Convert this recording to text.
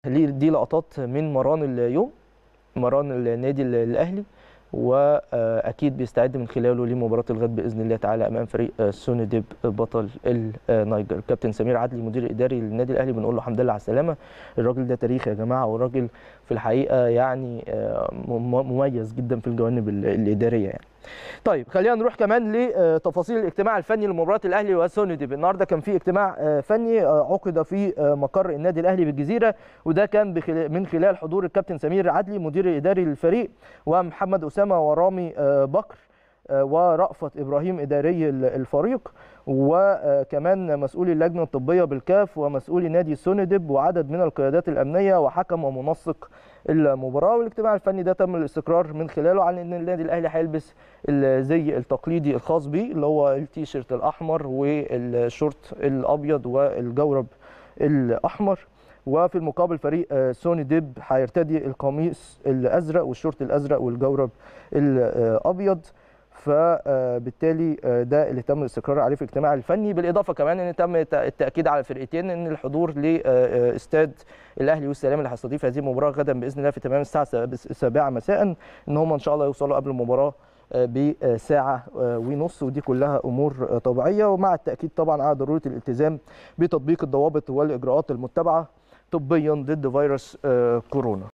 دي لقطات من مران اليوم مران النادي الاهلي واكيد بيستعد من خلاله لمباراه الغد باذن الله تعالى امام فريق سوني ديب بطل النيجر كابتن سمير عدلي مدير الاداري للنادي الاهلي بنقول له الحمد لله على السلامه الراجل ده تاريخ يا جماعه والراجل في الحقيقه يعني مميز جدا في الجوانب الاداريه يعني طيب خلينا نروح كمان لتفاصيل الاجتماع الفني لمباراه الاهلي وسوني ديب النهارده كان في اجتماع فني عقد في مقر النادي الاهلي بالجزيره وده كان من خلال حضور الكابتن سمير عدلي مدير الاداري للفريق ومحمد اسامه ورامي بكر ورأفت ابراهيم اداري الفريق وكمان مسؤولي اللجنه الطبيه بالكاف ومسؤولي نادي سوندب وعدد من القيادات الامنيه وحكم ومنسق المباراه والاجتماع الفني ده تم الاستقرار من خلاله على ان النادي الاهلي هيلبس الزي التقليدي الخاص بيه اللي هو التيشيرت الاحمر والشورت الابيض والجورب الاحمر وفي المقابل فريق سوني ديب هيرتدي القميص الازرق والشورت الازرق والجورب الابيض فبالتالي ده اللي تم الاستقرار عليه في الاجتماع الفني بالاضافه كمان ان تم التاكيد على الفرقتين ان الحضور لاستاد الاهلي والسلام اللي هيستضيف هذه المباراه غدا باذن الله في تمام الساعه 7 مساء ان هم ان شاء الله يوصلوا قبل المباراه بساعة ونص ودي كلها أمور طبيعية ومع التأكيد طبعا على ضرورة الالتزام بتطبيق الضوابط والإجراءات المتبعة طبيا ضد فيروس كورونا